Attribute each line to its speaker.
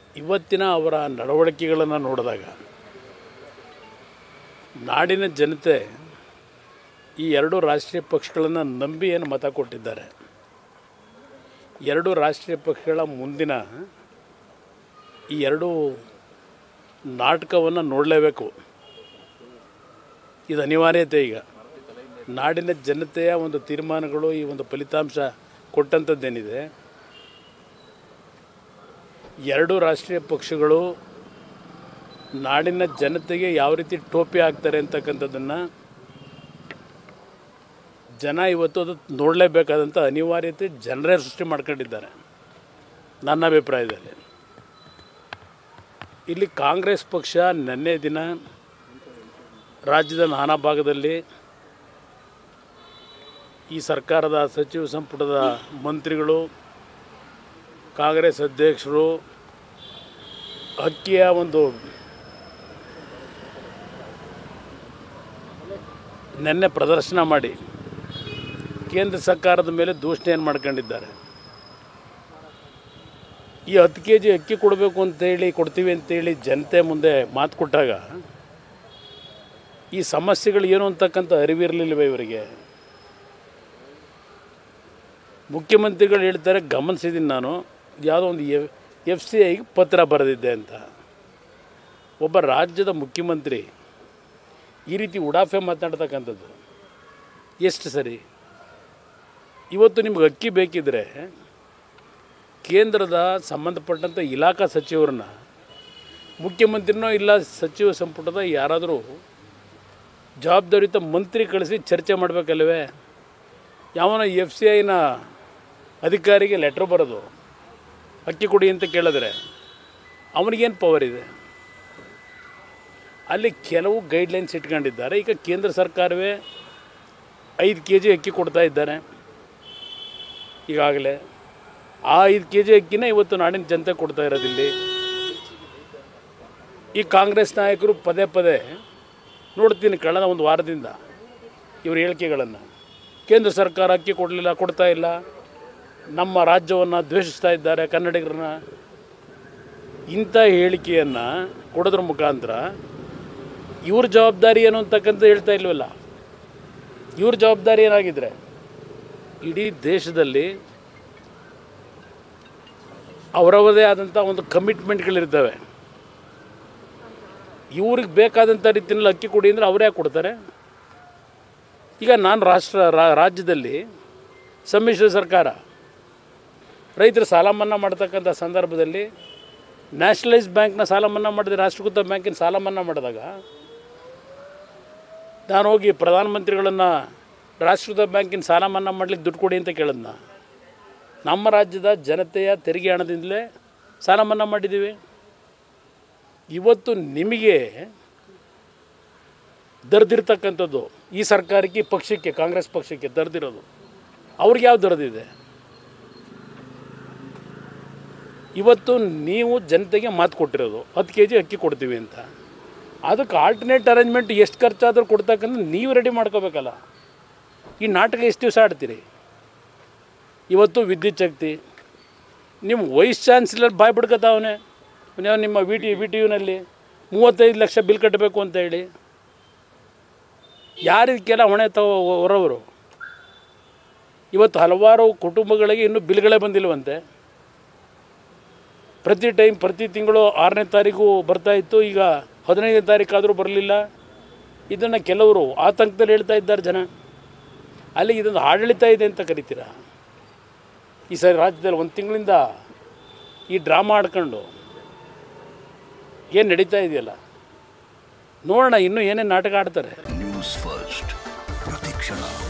Speaker 1: ಇವತ್ತಿನ ಅವರ ನಡವಳಿಕೆಗಳನ್ನು ನೋಡಿದಾಗ ನಾಡಿನ ಜನತೆ ಈ ಎರಡು ರಾಷ್ಟ್ರೀಯ ಪಕ್ಷಗಳನ್ನು ನಂಬಿ ಏನು ಮತ ಕೊಟ್ಟಿದ್ದಾರೆ ಎರಡು ರಾಷ್ಟ್ರೀಯ ಪಕ್ಷಗಳ ಮುಂದಿನ ಈ ಎರಡು ನಾಟಕವನ್ನು ನೋಡಲೇಬೇಕು ಇದು ಅನಿವಾರ್ಯತೆ ಈಗ ನಾಡಿನ ಜನತೆಯ ಒಂದು ತೀರ್ಮಾನಗಳು ಈ ಒಂದು ಫಲಿತಾಂಶ ಕೊಟ್ಟಂಥದ್ದೇನಿದೆ ಎರಡು ರಾಷ್ಟ್ರೀಯ ಪಕ್ಷಗಳು ನಾಡಿನ ಜನತೆಗೆ ಯಾವ ರೀತಿ ಟೋಪಿ ಹಾಕ್ತಾರೆ ಅಂತಕ್ಕಂಥದ್ದನ್ನು ಜನ ಇವತ್ತು ಅದು ನೋಡಲೇಬೇಕಾದಂಥ ಅನಿವಾರ್ಯತೆ ಜನರೇ ಸೃಷ್ಟಿ ಮಾಡ್ಕೊಂಡಿದ್ದಾರೆ ನನ್ನ ಅಭಿಪ್ರಾಯದಲ್ಲಿ ಇಲ್ಲಿ ಕಾಂಗ್ರೆಸ್ ಪಕ್ಷ ನಿನ್ನೆ ದಿನ ರಾಜ್ಯದ ನಾನಾ ಭಾಗದಲ್ಲಿ ಈ ಸರ್ಕಾರದ ಸಚಿವ ಸಂಪುಟದ ಮಂತ್ರಿಗಳು ಕಾಂಗ್ರೆಸ್ ಅಧ್ಯಕ್ಷರು ಅಕ್ಕಿಯ ಒಂದು ನಿನ್ನೆ ಪ್ರದರ್ಶನ ಮಾಡಿ ಕೇಂದ್ರ ಸರ್ಕಾರದ ಮೇಲೆ ದೂಷಣೆಯನ್ನು ಮಾಡ್ಕೊಂಡಿದ್ದಾರೆ ಈ ಹತ್ತು ಕೆ ಜಿ ಅಕ್ಕಿ ಕೊಡಬೇಕು ಅಂತೇಳಿ ಕೊಡ್ತೀವಿ ಅಂತೇಳಿ ಜನತೆ ಮುಂದೆ ಮಾತು ಕೊಟ್ಟಾಗ ಈ ಸಮಸ್ಯೆಗಳು ಏನು ಅಂತಕ್ಕಂಥ ಅರಿವಿರಲಿಲ್ಲವೇ ಇವರಿಗೆ ಮುಖ್ಯಮಂತ್ರಿಗಳು ಹೇಳ್ತಾರೆ ಗಮನಿಸಿದ್ದೀನಿ ನಾನು ಯಾವುದೋ ಒಂದು ಎಫ್ ಸಿ ಐಗೆ ಪತ್ರ ಬರೆದಿದ್ದೆ ಅಂತ ಒಬ್ಬ ರಾಜ್ಯದ ಮುಖ್ಯಮಂತ್ರಿ ಈ ರೀತಿ ಉಡಾಫೆ ಮಾತನಾಡ್ತಕ್ಕಂಥದ್ದು ಎಷ್ಟು ಸರಿ ಇವತ್ತು ನಿಮ್ಗೆ ಅಕ್ಕಿ ಬೇಕಿದ್ರೆ ಕೇಂದ್ರದ ಸಂಬಂಧಪಟ್ಟಂಥ ಇಲಾಖಾ ಸಚಿವರನ್ನ ಮುಖ್ಯಮಂತ್ರಿನೋ ಇಲ್ಲ ಸಚಿವ ಸಂಪುಟದ ಯಾರಾದರೂ ಜವಾಬ್ದಾರಿಯುತ ಮಂತ್ರಿ ಕಳಿಸಿ ಚರ್ಚೆ ಮಾಡಬೇಕಲ್ವೇ ಯಾವನ ಎಫ್ ಸಿ ಐನ ಅಧಿಕಾರಿಗೆ ಲೆಟ್ರ್ ಬರೋದು ಅಕ್ಕಿ ಕೊಡಿ ಅಂತ ಕೇಳಿದ್ರೆ ಅವನಿಗೇನು ಪವರ್ ಇದೆ ಅಲ್ಲಿ ಕೆಲವು ಗೈಡ್ಲೈನ್ಸ್ ಇಟ್ಕೊಂಡಿದ್ದಾರೆ ಈಗ ಕೇಂದ್ರ ಸರ್ಕಾರವೇ ಐದು ಕೆ ಜಿ ಅಕ್ಕಿ ಕೊಡ್ತಾ ಇದ್ದಾರೆ ಈಗಾಗಲೇ ಆ ಐದು ಕೆ ಜಿ ಅಕ್ಕಿನ ಇವತ್ತು ನಾಡಿನ ಜನತೆ ಕೊಡ್ತಾ ಇರೋದಿಲ್ಲಿ ಈ ಕಾಂಗ್ರೆಸ್ ನಾಯಕರು ಪದೇ ಪದೇ ನೋಡ್ತೀನಿ ಕಳೆದ ಒಂದು ವಾರದಿಂದ ಇವ್ರ ಹೇಳಿಕೆಗಳನ್ನು ಕೇಂದ್ರ ಸರ್ಕಾರ ಅಕ್ಕಿ ಕೊಡಲಿಲ್ಲ ಕೊಡ್ತಾ ಇಲ್ಲ ನಮ್ಮ ರಾಜ್ಯವನ್ನು ದ್ವೇಷಿಸ್ತಾ ಇದ್ದಾರೆ ಕನ್ನಡಿಗರನ್ನ ಇಂಥ ಹೇಳಿಕೆಯನ್ನು ಕೊಡೋದ್ರ ಮುಖಾಂತರ ಇವ್ರ ಜವಾಬ್ದಾರಿ ಏನು ಅಂತಕ್ಕಂಥ ಹೇಳ್ತಾ ಇಲ್ವಲ್ಲ ಇವ್ರ ಜವಾಬ್ದಾರಿ ಏನಾಗಿದ್ರೆ ಇಡೀ ದೇಶದಲ್ಲಿ ಅವರವರದೇ ಆದಂಥ ಒಂದು ಕಮಿಟ್ಮೆಂಟ್ಗಳಿರ್ತವೆ ಇವ್ರಿಗೆ ಬೇಕಾದಂಥ ರೀತಿಯಲ್ಲಿ ಅಕ್ಕಿ ಕೊಡಿ ಅಂದರೆ ಅವರೇ ಕೊಡ್ತಾರೆ ಈಗ ನಾನು ರಾಷ್ಟ್ರ ರಾ- ರಾಜ್ಯದಲ್ಲಿ ಸಮ್ಮಿಶ್ರ ಸರ್ಕಾರ ರೈತರ ಸಾಲ ಮನ್ನಾ ಮಾಡ್ತಕ್ಕಂಥ ಸಂದರ್ಭದಲ್ಲಿ ನ್ಯಾಷನಲೈಸ್ ಬ್ಯಾಂಕ್ನ ಸಾಲ ಮನ್ನಾ ಮಾಡಿದೆ ರಾಷ್ಟ್ರೀಕೃತ ಬ್ಯಾಂಕಿನ ಸಾಲ ಮನ್ನಾ ಮಾಡಿದಾಗ ನಾನು ಹೋಗಿ ಪ್ರಧಾನಮಂತ್ರಿಗಳನ್ನು ರಾಷ್ಟ್ರೀಕೃತ ಬ್ಯಾಂಕಿನ ಸಾಲ ಮನ್ನಾ ಮಾಡ್ಲಿಕ್ಕೆ ದುಡ್ಡು ಕೊಡಿ ಅಂತ ಕೇಳಿದ್ನ ನಮ್ಮ ರಾಜ್ಯದ ಜನತೆಯ ತೆರಿಗೆ ಹಣದಿಂದಲೇ ಸಾಲ ಮನ್ನಾ ಮಾಡಿದ್ದೀವಿ ಇವತ್ತು ನಿಮಗೆ ದರ್ದಿರ್ತಕ್ಕಂಥದ್ದು ಈ ಸರ್ಕಾರಕ್ಕೆ ಈ ಪಕ್ಷಕ್ಕೆ ಕಾಂಗ್ರೆಸ್ ಪಕ್ಷಕ್ಕೆ ದರ್ದಿರೋದು ಅವ್ರಿಗೆ ಯಾವ ದರ್ದಿದೆ ಇವತ್ತು ನೀವು ಜನತೆಗೆ ಮಾತು ಕೊಟ್ಟಿರೋದು ಹತ್ತು ಕೆ ಜಿ ಅಕ್ಕಿ ಕೊಡ್ತೀವಿ ಅಂತ ಅದಕ್ಕೆ ಆಲ್ಟರ್ನೇಟ್ ಅರೇಂಜ್ಮೆಂಟ್ ಎಷ್ಟು ಖರ್ಚಾದರೂ ಕೊಡ್ತಕ್ಕಂಥ ನೀವು ರೆಡಿ ಮಾಡ್ಕೋಬೇಕಲ್ಲ ಈ ನಾಟಕ ಎಷ್ಟು ದಿವಸ ಆಡ್ತೀರಿ ಇವತ್ತು ವಿದ್ಯುತ್ ಶಕ್ತಿ ನಿಮ್ಮ ವೈಸ್ ಚಾನ್ಸಲರ್ ಬಾಯ್ ಬಿಡ್ಕೊತಾವನೆ ನೀವು ನಿಮ್ಮ ವಿ ಟಿ ವಿ ಟಿ ಯುನಲ್ಲಿ ಮೂವತ್ತೈದು ಲಕ್ಷ ಬಿಲ್ ಕಟ್ಟಬೇಕು ಅಂತ ಹೇಳಿ ಯಾರಿಗೆಲ್ಲ ಹೊಣೆ ತಗೋ ಹೊರವರು ಇವತ್ತು ಹಲವಾರು ಕುಟುಂಬಗಳಿಗೆ ಇನ್ನೂ ಬಿಲ್ಗಳೇ ಬಂದಿಲ್ವಂತೆ ಪ್ರತಿ ಟೈಮ್ ಪ್ರತಿ ತಿಂಗಳು ಆರನೇ ತಾರೀಕು ಬರ್ತಾ ಇತ್ತು ಈಗ ಹದಿನೈದನೇ ತಾರೀಕಾದರೂ ಬರಲಿಲ್ಲ ಇದನ್ನು ಕೆಲವರು ಆತಂಕದಲ್ಲಿ ಹೇಳ್ತಾ ಇದ್ದಾರೆ ಜನ ಅಲ್ಲಿ ಇದೊಂದು ಆಡಳಿತ ಇದೆ ಅಂತ ಕರಿತೀರಾ ಈ ಸರಿ ರಾಜ್ಯದಲ್ಲಿ ಒಂದು ತಿಂಗಳಿಂದ ಈ ಡ್ರಾಮಾ ಆಡ್ಕೊಂಡು ಏನು ನಡೀತಾ ಇದೆಯಲ್ಲ ನೋಡೋಣ ಇನ್ನೂ ಏನೇನು ನಾಟಕ ಆಡ್ತಾರೆ
Speaker 2: ನ್ಯೂಸ್ ಫಸ್ಟ್ ಪ್ರತಿಕ್ಷಣ